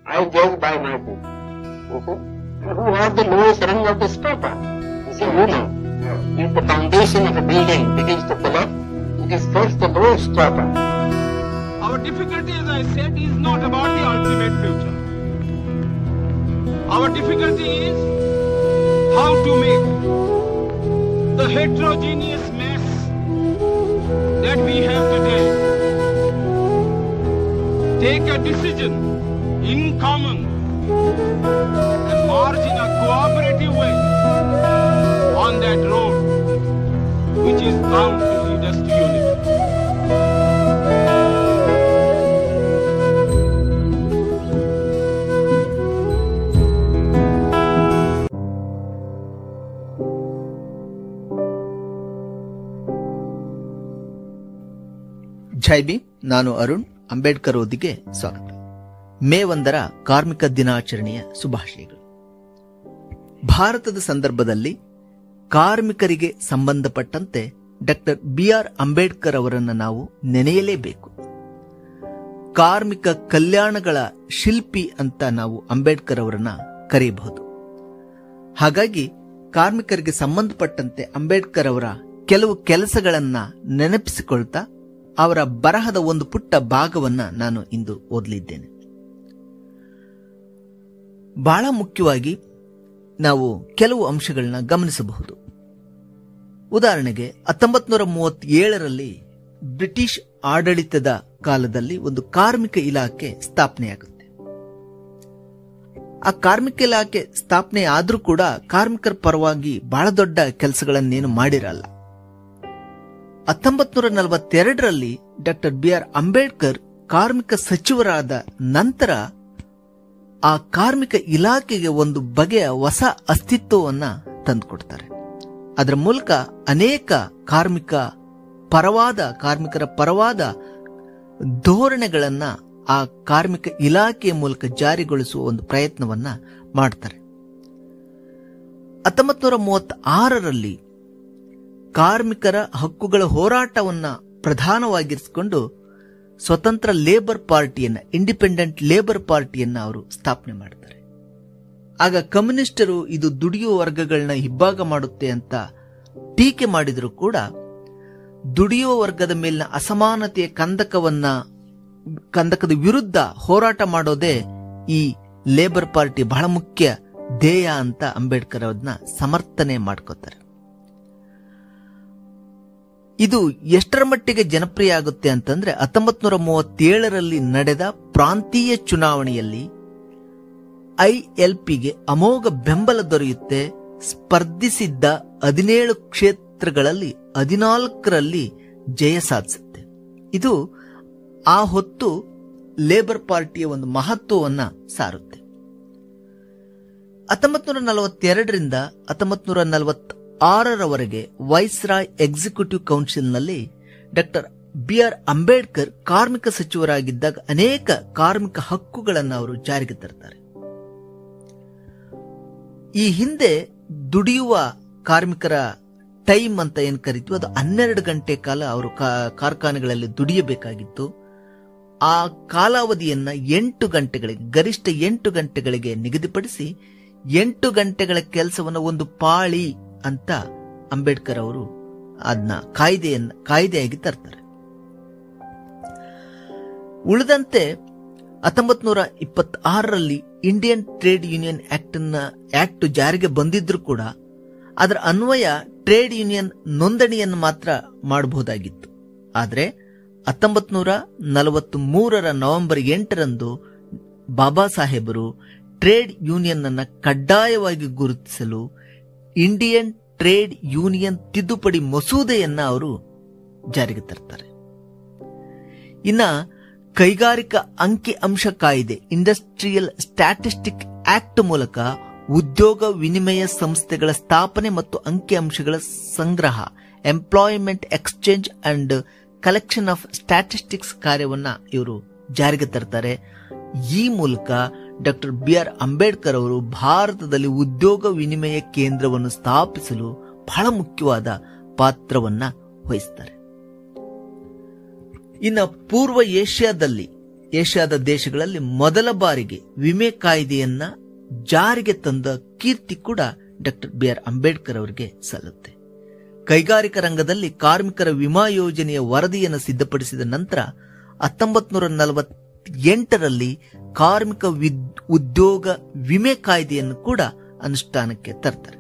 I judge by my book. You see? And Who has the lowest rung of this paper? You see, you know, if the foundation of a building begins to collapse, it is first the lowest paper. Our difficulty, as I said, is not about the ultimate future. Our difficulty is how to make the heterogeneous mess that we have today take a decision in common and march in a cooperative way on that road which is bound to lead us to unity. ಜೈ ಭೀಮ್ ನಾನು ಅರುಣ್ ಅಂಬೇಡ್ಕರ್ ಓದಿಗೆ ಸ್ವಾಗತ ಮೇ ಒಂದರ ಕಾರ್ಮಿಕ ದಿನಾಚರಣೆಯ ಶುಭಾಶಯಗಳು ಭಾರತದ ಸಂದರ್ಭದಲ್ಲಿ ಕಾರ್ಮಿಕರಿಗೆ ಸಂಬಂಧಪಟ್ಟಂತೆ ಡಾಕ್ಟರ್ ಬಿ ಆರ್ ಅಂಬೇಡ್ಕರ್ ಅವರನ್ನು ನಾವು ನೆನೆಯಲೇಬೇಕು ಕಾರ್ಮಿಕ ಕಲ್ಯಾಣಗಳ ಶಿಲ್ಪಿ ಅಂತ ನಾವು ಅಂಬೇಡ್ಕರ್ ಅವರನ್ನ ಕರೆಯಬಹುದು ಹಾಗಾಗಿ ಕಾರ್ಮಿಕರಿಗೆ ಸಂಬಂಧಪಟ್ಟಂತೆ ಅಂಬೇಡ್ಕರ್ ಅವರ ಕೆಲವು ಕೆಲಸಗಳನ್ನ ನೆನಪಿಸಿಕೊಳ್ತಾ ಅವರ ಬರಹದ ಒಂದು ಪುಟ್ಟ ಭಾಗವನ್ನ ನಾನು ಇಂದು ಓದಲಿದ್ದೇನೆ ಬಹಳ ಮುಖ್ಯವಾಗಿ ನಾವು ಕೆಲವು ಅಂಶಗಳನ್ನ ಗಮನಿಸಬಹುದು ಉದಾಹರಣೆಗೆ ಹತ್ತೊಂಬತ್ ನೂರ ಮೂವತ್ತೇಳರಲ್ಲಿ ಬ್ರಿಟಿಷ್ ಆಡಳಿತದ ಕಾಲದಲ್ಲಿ ಒಂದು ಕಾರ್ಮಿಕ ಇಲಾಖೆ ಸ್ಥಾಪನೆಯಾಗುತ್ತೆ ಆ ಕಾರ್ಮಿಕ ಇಲಾಖೆ ಸ್ಥಾಪನೆ ಆದ್ರೂ ಕೂಡ ಕಾರ್ಮಿಕರ ಪರವಾಗಿ ಬಹಳ ದೊಡ್ಡ ಕೆಲಸಗಳನ್ನೇನು ಮಾಡಿರಲ್ಲ ಹತ್ತೊಂಬತ್ ನೂರ ನಲವತ್ತೆರಡರಲ್ಲಿ ಡಾಕ್ಟರ್ ಬಿ ಆರ್ ಅಂಬೇಡ್ಕರ್ ಕಾರ್ಮಿಕ ಸಚಿವರಾದ ನಂತರ ಆ ಕಾರ್ಮಿಕ ಇಲಾಖೆಗೆ ಒಂದು ಬಗೆಯ ಹೊಸ ಅಸ್ತಿತ್ವವನ್ನ ತಂದುಕೊಡ್ತಾರೆ ಅದರ ಮೂಲಕ ಅನೇಕ ಕಾರ್ಮಿಕ ಪರವಾದ ಕಾರ್ಮಿಕರ ಪರವಾದ ಧೋರಣೆಗಳನ್ನ ಆ ಕಾರ್ಮಿಕ ಇಲಾಖೆಯ ಮೂಲಕ ಜಾರಿಗೊಳಿಸುವ ಒಂದು ಪ್ರಯತ್ನವನ್ನ ಮಾಡ್ತಾರೆ ಹತ್ತೊಂಬತ್ ನೂರ ಮೂವತ್ತಾರರಲ್ಲಿ ಕಾರ್ಮಿಕರ ಹಕ್ಕುಗಳ ಹೋರಾಟವನ್ನ ಪ್ರಧಾನವಾಗಿರಿಸಿಕೊಂಡು ಸ್ವತಂತ್ರ ಲೇಬರ್ ಪಾರ್ಟಿಯನ್ನ ಇಂಡಿಪೆಂಡೆಂಟ್ ಲೇಬರ್ ಪಾರ್ಟಿಯನ್ನ ಅವರು ಸ್ಥಾಪನೆ ಮಾಡ್ತಾರೆ ಆಗ ಕಮ್ಯುನಿಸ್ಟರು ಇದು ದುಡಿಯುವ ವರ್ಗಗಳನ್ನ ಇಬ್ಬಾಗ ಮಾಡುತ್ತೆ ಅಂತ ಟೀಕೆ ಮಾಡಿದ್ರು ಕೂಡ ದುಡಿಯುವ ವರ್ಗದ ಮೇಲಿನ ಅಸಮಾನತೆಯ ಕಂದಕವನ್ನ ಕಂದಕದ ವಿರುದ್ಧ ಹೋರಾಟ ಮಾಡೋದೇ ಈ ಲೇಬರ್ ಪಾರ್ಟಿ ಬಹಳ ಮುಖ್ಯ ಧ್ಯೇಯ ಅಂತ ಅಂಬೇಡ್ಕರ್ ಅದನ್ನ ಸಮರ್ಥನೆ ಮಾಡ್ಕೋತಾರೆ ಇದು ಎಷ್ಟರ ಮಟ್ಟಿಗೆ ಜನಪ್ರಿಯ ಆಗುತ್ತೆ ಅಂತಂದ್ರೆ ಹತ್ತೊಂಬತ್ ನೂರ ಮೂವತ್ತೇಳರಲ್ಲಿ ನಡೆದ ಪ್ರಾಂತೀಯ ಚುನಾವಣೆಯಲ್ಲಿ ಐಎಲ್ಪಿಗೆ ಅಮೋಘ ಬೆಂಬಲ ದೊರೆಯುತ್ತೆ ಸ್ಪರ್ಧಿಸಿದ್ದ ಹದಿನೇಳು ಕ್ಷೇತ್ರಗಳಲ್ಲಿ ಹದಿನಾಲ್ಕರಲ್ಲಿ ಜಯ ಸಾಧಿಸುತ್ತೆ ಇದು ಆ ಹೊತ್ತು ಲೇಬರ್ ಪಾರ್ಟಿಯ ಒಂದು ಮಹತ್ವವನ್ನ ಸಾರುತ್ತೆ ಹತ್ತೊಂಬತ್ ನೂರ ನಲವತ್ತೆರಡರಿಂದ ಹತ್ತೊಂಬತ್ ನೂರ ನಲವತ್ತ ಆರರವರೆಗೆ ವೈಸ್ರಾಯ್ ಎಕ್ಸಿಕ್ಯೂಟಿವ್ ಕೌನ್ಸಿಲ್ನಲ್ಲಿ ಡಾಕ್ಟರ್ ಬಿ ಆರ್ ಅಂಬೇಡ್ಕರ್ ಕಾರ್ಮಿಕ ಸಚಿವರಾಗಿದ್ದಾಗ ಅನೇಕ ಕಾರ್ಮಿಕ ಹಕ್ಕುಗಳನ್ನು ಅವರು ಜಾರಿಗೆ ತರ್ತಾರೆ ಈ ಹಿಂದೆ ದುಡಿಯುವ ಕಾರ್ಮಿಕರ ಟೈಮ್ ಅಂತ ಏನ್ ಕರಿತೀವಿ ಅದು ಹನ್ನೆರಡು ಗಂಟೆ ಕಾಲ ಅವರು ಕಾರ್ಖಾನೆಗಳಲ್ಲಿ ದುಡಿಯಬೇಕಾಗಿತ್ತು ಆ ಕಾಲಾವಧಿಯನ್ನ ಎಂಟು ಗಂಟೆಗಳಿಗೆ ಗರಿಷ್ಠ ಎಂಟು ಗಂಟೆಗಳಿಗೆ ನಿಗದಿಪಡಿಸಿ ಎಂಟು ಗಂಟೆಗಳ ಕೆಲಸವನ್ನು ಒಂದು ಪಾಳಿ ಅಂತ ಅಂಬೇಡ್ಕರ್ ಅವರು ಅದನ್ನ ಕಾಯ್ದೆಯನ್ನ ಕಾಯ್ದೆಯಾಗಿ ತರ್ತಾರೆ ಉಳಿದಂತೆ ಹತ್ತೊಂಬತ್ ನೂರ ಇಪ್ಪತ್ತಾರರಲ್ಲಿ ಇಂಡಿಯನ್ ಟ್ರೇಡ್ ಯೂನಿಯನ್ ಆಕ್ಟ್ ನ ಆಕ್ಟ್ ಜಾರಿಗೆ ಬಂದಿದ್ರು ಕೂಡ ಅದರ ಅನ್ವಯ ಟ್ರೇಡ್ ಯೂನಿಯನ್ ನೋಂದಣಿಯನ್ನು ಮಾತ್ರ ಮಾಡಬಹುದಾಗಿತ್ತು ಆದರೆ ಹತ್ತೊಂಬತ್ ನೂರ ನಲವತ್ತ್ ಮೂರರ ನವೆಂಬರ್ ಎಂಟರಂದು ಬಾಬಾ ಸಾಹೇಬರು ಟ್ರೇಡ್ ಯೂನಿಯನ್ ಅನ್ನ ಕಡ್ಡಾಯವಾಗಿ ಗುರುತಿಸಲು ಇಂಡಿಯನ್ ಟ್ರೇಡ್ ಯೂನಿಯನ್ ತಿದ್ದುಪಡಿ ಮಸೂದೆಯನ್ನ ಅವರು ಜಾರಿಗೆ ತರ್ತಾರೆ ಇನ್ನ ಕೈಗಾರಿಕಾ ಅಂಕಿ ಅಂಶ ಕಾಯ್ದೆ ಇಂಡಸ್ಟ್ರಿಯಲ್ ಸ್ಟ್ಯಾಟಿಸ್ಟಿಕ್ ಆಕ್ಟ್ ಮೂಲಕ ಉದ್ಯೋಗ ವಿನಿಮಯ ಸಂಸ್ಥೆಗಳ ಸ್ಥಾಪನೆ ಮತ್ತು ಅಂಕಿ ಅಂಶಗಳ ಸಂಗ್ರಹ employment exchange and collection of statistics ಕಾರ್ಯವನ್ನ ಇವರು ಜಾರಿಗೆ ತರ್ತಾರೆ ಈ ಮೂಲಕ ಡಾಕ್ಟರ್ ಬಿ ಆರ್ ಅಂಬೇಡ್ಕರ್ ಅವರು ಭಾರತದಲ್ಲಿ ಉದ್ಯೋಗ ವಿನಿಮಯ ಕೇಂದ್ರವನ್ನು ಸ್ಥಾಪಿಸಲು ಬಹಳ ಮುಖ್ಯವಾದ ಪಾತ್ರವನ್ನ ವಹಿಸ್ತಾರೆ ಇನ್ನು ಪೂರ್ವ ಏಷ್ಯಾದಲ್ಲಿ ಏಷ್ಯಾದ ದೇಶಗಳಲ್ಲಿ ಮೊದಲ ಬಾರಿಗೆ ವಿಮೆ ಕಾಯ್ದೆಯನ್ನ ಜಾರಿಗೆ ತಂದ ಕೀರ್ತಿ ಕೂಡ ಡಾಕ್ಟರ್ ಬಿ ಆರ್ ಅಂಬೇಡ್ಕರ್ ಅವರಿಗೆ ಸಲ್ಲುತ್ತೆ ಕೈಗಾರಿಕಾ ರಂಗದಲ್ಲಿ ಕಾರ್ಮಿಕರ ವಿಮಾ ಯೋಜನೆಯ ವರದಿಯನ್ನು ಸಿದ್ಧಪಡಿಸಿದ ನಂತರ ಹತ್ತೊಂಬತ್ ನೂರ ನಲವತ್ತೆಂಟರಲ್ಲಿ ಕಾರ್ಮಿಕ ವಿದ್- ಉದ್ಯೋಗ ವಿಮೆ ಕಾಯ್ದೆಯನ್ನು ಕೂಡ ಅನುಷ್ಠಾನಕ್ಕೆ ತರ್ತಾರೆ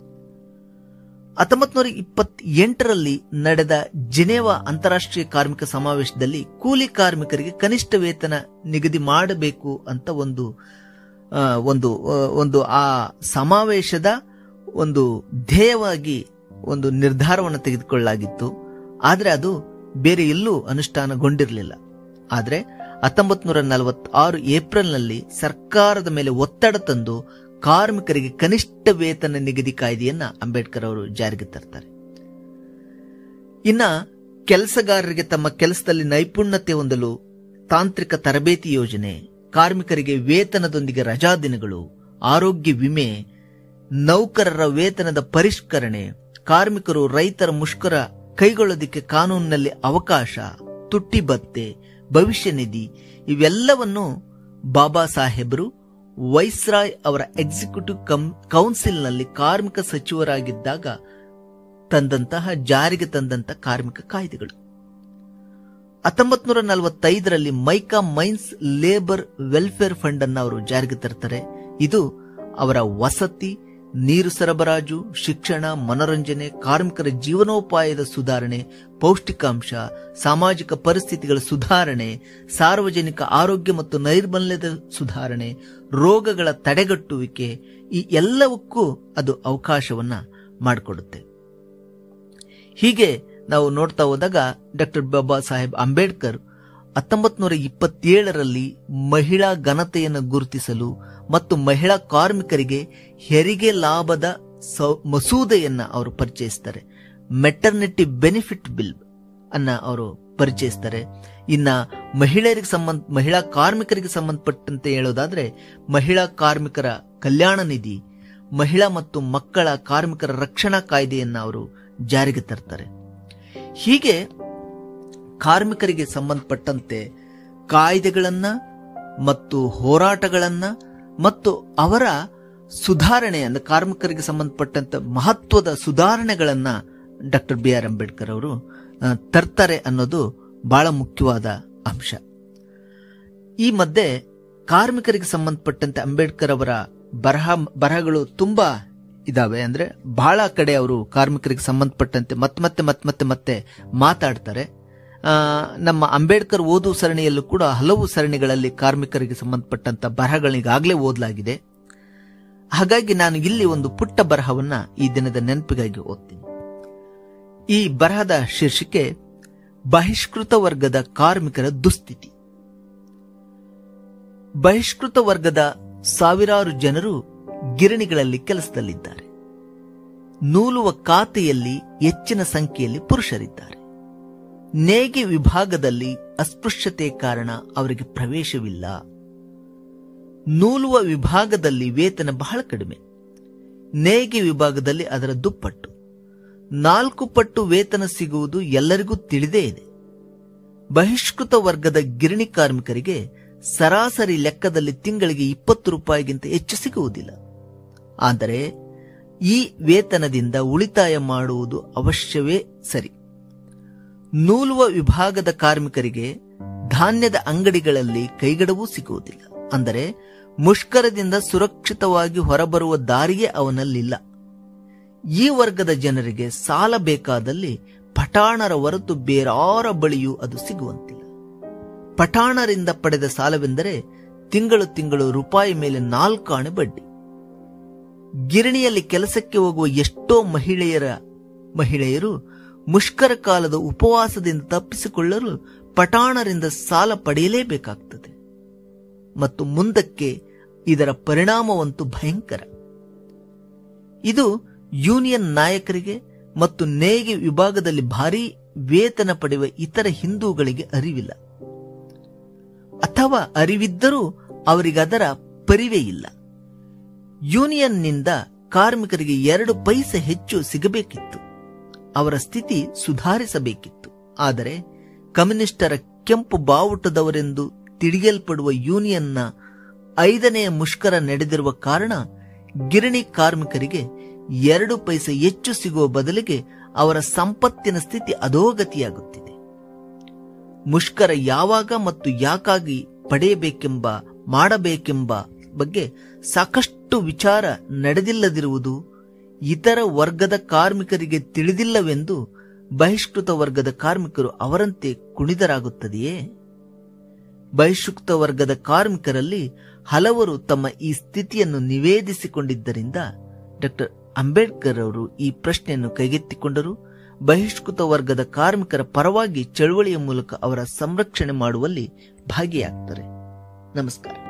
ಹತ್ತೊಂಬತ್ ನೂರ ಇಪ್ಪತ್ತೆಂಟರಲ್ಲಿ ನಡೆದ ಜಿನೆವಾ ಅಂತಾರಾಷ್ಟ್ರೀಯ ಕಾರ್ಮಿಕ ಸಮಾವೇಶದಲ್ಲಿ ಕೂಲಿ ಕಾರ್ಮಿಕರಿಗೆ ಕನಿಷ್ಠ ವೇತನ ನಿಗದಿ ಮಾಡಬೇಕು ಅಂತ ಒಂದು ಆ, ಒಂದು ಆ, ಒಂದು ಆ ಸಮಾವೇಶದ ಒಂದು ಧ್ಯೇಯವಾಗಿ ಒಂದು ನಿರ್ಧಾರವನ್ನು ತೆಗೆದುಕೊಳ್ಳಲಾಗಿತ್ತು ಆದರೆ ಅದು ಬೇರೆ ಎಲ್ಲೂ ಅನುಷ್ಠಾನಗೊಂಡಿರಲಿಲ್ಲ ಆದರೆ ಹತ್ತೊಂಬತ್ ನೂರ ನಲವತ್ತಾರು ಏಪ್ರಿಲ್ನಲ್ಲಿ ಸರ್ಕಾರದ ಮೇಲೆ ಒತ್ತಡ ತಂದು ಕಾರ್ಮಿಕರಿಗೆ ಕನಿಷ್ಠ ವೇತನ ನಿಗದಿ ಕಾಯ್ದೆಯನ್ನ ಅಂಬೇಡ್ಕರ್ ಅವರು ಜಾರಿಗೆ ತರ್ತಾರೆ ಇನ್ನ ಕೆಲಸಗಾರರಿಗೆ ತಮ್ಮ ಕೆಲಸದಲ್ಲಿ ನೈಪುಣ್ಯತೆ ಹೊಂದಲು ತಾಂತ್ರಿಕ ತರಬೇತಿ ಯೋಜನೆ ಕಾರ್ಮಿಕರಿಗೆ ವೇತನದೊಂದಿಗೆ ರಜಾ ದಿನಗಳು ಆರೋಗ್ಯ ವಿಮೆ ನೌಕರರ ವೇತನದ ಪರಿಷ್ಕರಣೆ ಕಾರ್ಮಿಕರು ರೈತರ ಮುಷ್ಕರ ಕೈಗೊಳ್ಳೋದಿಕ್ಕೆ ಕಾನೂನಿನಲ್ಲಿ ಅವಕಾಶ ತುಟ್ಟಿ ಭತ್ತೆ ಭವಿಷ್ಯ ನಿಧಿ ಇವೆಲ್ಲವನ್ನು ಬಾಬಾ ಸಾಹೇಬರು ವೈಸ್ರಾಯ್ ಅವರ ಎಕ್ಸಿಕ್ಯೂಟಿವ್ ಕಂ- ಕೌನ್ಸಿಲ್ನಲ್ಲಿ ಕಾರ್ಮಿಕ ಸಚಿವರಾಗಿದ್ದಾಗ ತಂದಂತಹ ಜಾರಿಗೆ ತಂದಂತ ಕಾರ್ಮಿಕ ಕಾಯ್ದೆಗಳು ಹತ್ತೊಂಬತ್ ನೂರ ನಲವತ್ತೈದರಲ್ಲಿ mica mines labour welfare fund ಅನ್ನು ಅವರು ಜಾರಿಗೆ ತರ್ತಾರೆ ಇದು ಅವರ ವಸತಿ ನೀರು ಸರಬರಾಜು ಶಿಕ್ಷಣ ಮನೋರಂಜನೆ ಕಾರ್ಮಿಕರ ಜೀವನೋಪಾಯದ ಸುಧಾರಣೆ ಪೌಷ್ಟಿಕಾಂಶ ಸಾಮಾಜಿಕ ಪರಿಸ್ಥಿತಿಗಳ ಸುಧಾರಣೆ ಸಾರ್ವಜನಿಕ ಆರೋಗ್ಯ ಮತ್ತು ನೈರ್ಮಲ್ಯದ ಸುಧಾರಣೆ ರೋಗಗಳ ತಡೆಗಟ್ಟುವಿಕೆ ಈ ಎಲ್ಲವಕ್ಕೂ ಅದು ಅವಕಾಶವನ್ನ ಮಾಡಿಕೊಡುತ್ತೆ ಹೀಗೆ ನಾವು ನೋಡ್ತಾ ಹೋದಾಗ ಡಾಕ್ಟರ್ ಬಾಬಾ ಸಾಹೇಬ್ ಅಂಬೇಡ್ಕರ್ ಹತ್ತೊಂಬತ್ ನೂರ ಇಪ್ಪತ್ತೇಳರಲ್ಲಿ ಮಹಿಳಾ ಘನತೆಯನ್ನು ಗುರುತಿಸಲು ಮತ್ತು ಮಹಿಳಾ ಕಾರ್ಮಿಕರಿಗೆ ಹೆರಿಗೆ ಲಾಭದ ಸೌ- ಮಸೂದೆಯನ್ನ ಅವರು ಪರಿಚಯಿಸ್ತಾರೆ ಮೆಟರ್ನಿಟಿ ಬೆನಿಫಿಟ್ ಬಿಲ್ ಅನ್ನ ಅವರು ಪರಿಚಯಿಸ್ತಾರೆ ಇನ್ನ ಮಹಿಳೆಯರಿಗೆ ಸಂಬಂಧ ಮಹಿಳಾ ಕಾರ್ಮಿಕರಿಗೆ ಸಂಬಂಧಪಟ್ಟಂತೆ ಹೇಳೋದಾದ್ರೆ ಮಹಿಳಾ ಕಾರ್ಮಿಕರ ಕಲ್ಯಾಣ ನಿಧಿ ಮಹಿಳಾ ಮತ್ತು ಮಕ್ಕಳ ಕಾರ್ಮಿಕರ ರಕ್ಷಣಾ ಕಾಯ್ದೆಯನ್ನ ಅವರು ಜಾರಿಗೆ ತರ್ತಾರೆ ಹೀಗೆ ಕಾರ್ಮಿಕರಿಗೆ ಸಂಬಂಧಪಟ್ಟಂತೆ ಕಾಯ್ದೆಗಳನ್ನ ಮತ್ತು ಹೋರಾಟಗಳನ್ನ ಮತ್ತು ಅವರ ಸುಧಾರಣೆ ಅಂದ್ರೆ ಕಾರ್ಮಿಕರಿಗೆ ಸಂಬಂಧಪಟ್ಟಂತ ಮಹತ್ವದ ಸುಧಾರಣೆಗಳನ್ನ ಡಾಕ್ಟರ್ ಬಿ ಆರ್ ಅಂಬೇಡ್ಕರ್ ಅವರು ಆ, ತರ್ತಾರೆ ಅನ್ನೋದು ಬಹಳ ಮುಖ್ಯವಾದ ಅಂಶ ಈ ಮಧ್ಯೆ ಕಾರ್ಮಿಕರಿಗೆ ಸಂಬಂಧಪಟ್ಟಂತೆ ಅಂಬೇಡ್ಕರ್ ಅವರ ಬರಹ ಬರಹಗಳು ತುಂಬಾ ಇದಾವೆ ಅಂದ್ರೆ ಬಹಳ ಕಡೆ ಅವರು ಕಾರ್ಮಿಕರಿಗೆ ಸಂಬಂಧಪಟ್ಟಂತೆ ಮತ್ತೆ ಮತ್ತೆ ಮತ್ತೆ ಮತ್ತೆ ಮತ್ತೆ ಮಾತಾಡ್ತಾರೆ ಆ, ನಮ್ಮ ಅಂಬೇಡ್ಕರ್ ಓದು ಸರಣಿಯಲ್ಲೂ ಕೂಡ ಹಲವು ಸರಣಿಗಳಲ್ಲಿ ಕಾರ್ಮಿಕರಿಗೆ ಸಂಬಂಧಪಟ್ಟಂತ ಬರಹಗಳೀಗಾಗಲೇ ಓದಲಾಗಿದೆ ಹಾಗಾಗಿ ನಾನು ಇಲ್ಲಿ ಒಂದು ಪುಟ್ಟ ಬರಹವನ್ನ ಈ ದಿನದ ನೆನಪಿಗಾಗಿ ಓದ್ತೀನಿ ಈ ಬರಹದ ಶೀರ್ಷಿಕೆ ಬಹಿಷ್ಕೃತ ವರ್ಗದ ಕಾರ್ಮಿಕರ ದುಸ್ಥಿತಿ ಬಹಿಷ್ಕೃತ ವರ್ಗದ ಸಾವಿರಾರು ಜನರು ಗಿರಣಿಗಳಲ್ಲಿ ಕೆಲಸದಲ್ಲಿದ್ದಾರೆ ನೂಲುವ ಖಾತೆಯಲ್ಲಿ ಹೆಚ್ಚಿನ ಸಂಖ್ಯೆಯಲ್ಲಿ ಪುರುಷರಿದ್ದಾರೆ ನೇಗೆ ವಿಭಾಗದಲ್ಲಿ ಅಸ್ಪೃಶ್ಯತೆ ಕಾರಣ ಅವರಿಗೆ ಪ್ರವೇಶವಿಲ್ಲ ನೂಲುವ ವಿಭಾಗದಲ್ಲಿ ವೇತನ ಬಹಳ ಕಡಿಮೆ ನೇಗೆ ವಿಭಾಗದಲ್ಲಿ ಅದರ ದುಪ್ಪಟ್ಟು ನಾಲ್ಕು ಪಟ್ಟು ವೇತನ ಸಿಗುವುದು ಎಲ್ಲರಿಗೂ ತಿಳಿದೇ ಇದೆ ಬಹಿಷ್ಕೃತ ವರ್ಗದ ಗಿರಣಿ ಕಾರ್ಮಿಕರಿಗೆ ಸರಾಸರಿ ಲೆಕ್ಕದಲ್ಲಿ ತಿಂಗಳಿಗೆ ಇಪ್ಪತ್ತು ರೂಪಾಯಿಗಿಂತ ಹೆಚ್ಚು ಸಿಗುವುದಿಲ್ಲ ಆದರೆ ಈ ವೇತನದಿಂದ ಉಳಿತಾಯ ಮಾಡುವುದು ಅವಶ್ಯವೇ ಸರಿ ನೂಲುವ ವಿಭಾಗದ ಕಾರ್ಮಿಕರಿಗೆ ಧಾನ್ಯದ ಅಂಗಡಿಗಳಲ್ಲಿ ಕೈಗಡವೂ ಸಿಗುವುದಿಲ್ಲ ಅಂದರೆ ಮುಷ್ಕರದಿಂದ ಸುರಕ್ಷಿತವಾಗಿ ಹೊರಬರುವ ದಾರಿಯೇ ಅವನಲ್ಲಿಲ್ಲ ಈ ವರ್ಗದ ಜನರಿಗೆ ಸಾಲ ಬೇಕಾದಲ್ಲಿ ಪಠಾಣರ ಹೊರತು ಬೇರಾರ ಬಳಿಯೂ ಅದು ಸಿಗುವಂತಿಲ್ಲ ಪಠಾಣರಿಂದ ಪಡೆದ ಸಾಲವೆಂದರೆ ತಿಂಗಳು ತಿಂಗಳು ರೂಪಾಯಿ ಮೇಲೆ ನಾಲ್ಕು ಆಣೆ ಬಡ್ಡಿ ಗಿರಣಿಯಲ್ಲಿ ಕೆಲಸಕ್ಕೆ ಹೋಗುವ ಎಷ್ಟೋ ಮಹಿಳೆಯರ ಮಹಿಳೆಯರು ಮುಷ್ಕರ ಕಾಲದ ಉಪವಾಸದಿಂದ ತಪ್ಪಿಸಿಕೊಳ್ಳಲು ಪಠಾಣರಿಂದ ಸಾಲ ಪಡೆಯಲೇಬೇಕಾಗ್ತದೆ ಮತ್ತು ಮುಂದಕ್ಕೆ ಇದರ ಪರಿಣಾಮವಂತೂ ಭಯಂಕರ ಇದು ಯೂನಿಯನ್ ನಾಯಕರಿಗೆ ಮತ್ತು ನೇಯ್ಗೆ ವಿಭಾಗದಲ್ಲಿ ಭಾರೀ ವೇತನ ಪಡೆಯುವ ಇತರ ಹಿಂದೂಗಳಿಗೆ ಅರಿವಿಲ್ಲ ಅಥವಾ ಅರಿವಿದ್ದರೂ ಅವರಿಗದರ ಪರಿವೇ ಇಲ್ಲ ಯೂನಿಯನ್ನಿಂದ ಕಾರ್ಮಿಕರಿಗೆ ಎರಡು ಪೈಸೆ ಹೆಚ್ಚು ಸಿಗಬೇಕಿತ್ತು ಅವರ ಸ್ಥಿತಿ ಸುಧಾರಿಸಬೇಕಿತ್ತು ಆದರೆ ಕಮ್ಯುನಿಸ್ಟರ ಕೆಂಪು ಬಾವುಟದವರೆಂದು ತಿಳಿಯಲ್ಪಡುವ ಯೂನಿಯನ್ನ ಐದನೆಯ ಮುಷ್ಕರ ನಡೆದಿರುವ ಕಾರಣ ಗಿರಣಿ ಕಾರ್ಮಿಕರಿಗೆ ಎರಡು ಪೈಸೆ ಹೆಚ್ಚು ಸಿಗುವ ಬದಲಿಗೆ ಅವರ ಸಂಪತ್ತಿನ ಸ್ಥಿತಿ ಅಧೋಗತಿಯಾಗುತ್ತಿದೆ ಮುಷ್ಕರ ಯಾವಾಗ ಮತ್ತು ಯಾಕಾಗಿ ಪಡೆಯಬೇಕೆಂಬ ಮಾಡಬೇಕೆಂಬ ಬಗ್ಗೆ ಸಾಕಷ್ಟು ವಿಚಾರ ನಡೆದಿಲ್ಲದಿರುವುದು ಇತರ ವರ್ಗದ ಕಾರ್ಮಿಕರಿಗೆ ತಿಳಿದಿಲ್ಲವೆಂದು ಬಹಿಷ್ಕೃತ ವರ್ಗದ ಕಾರ್ಮಿಕರು ಅವರಂತೆ ಕುಣಿದರಾಗುತ್ತದೆಯೇ ಬಹಿಷ್ಕೃತ ವರ್ಗದ ಕಾರ್ಮಿಕರಲ್ಲಿ ಹಲವರು ತಮ್ಮ ಈ ಸ್ಥಿತಿಯನ್ನು ನಿವೇದಿಸಿಕೊಂಡಿದ್ದರಿಂದ ಡಾಕ್ಟರ್ ಅಂಬೇಡ್ಕರ್ ಅವರು ಈ ಪ್ರಶ್ನೆಯನ್ನು ಕೈಗೆತ್ತಿಕೊಂಡರು ಬಹಿಷ್ಕೃತ ವರ್ಗದ ಕಾರ್ಮಿಕರ ಪರವಾಗಿ ಚಳುವಳಿಯ ಮೂಲಕ ಅವರ ಸಂರಕ್ಷಣೆ ಮಾಡುವಲ್ಲಿ ಭಾಗಿಯಾಗ್ತಾರೆ ನಮಸ್ಕಾರ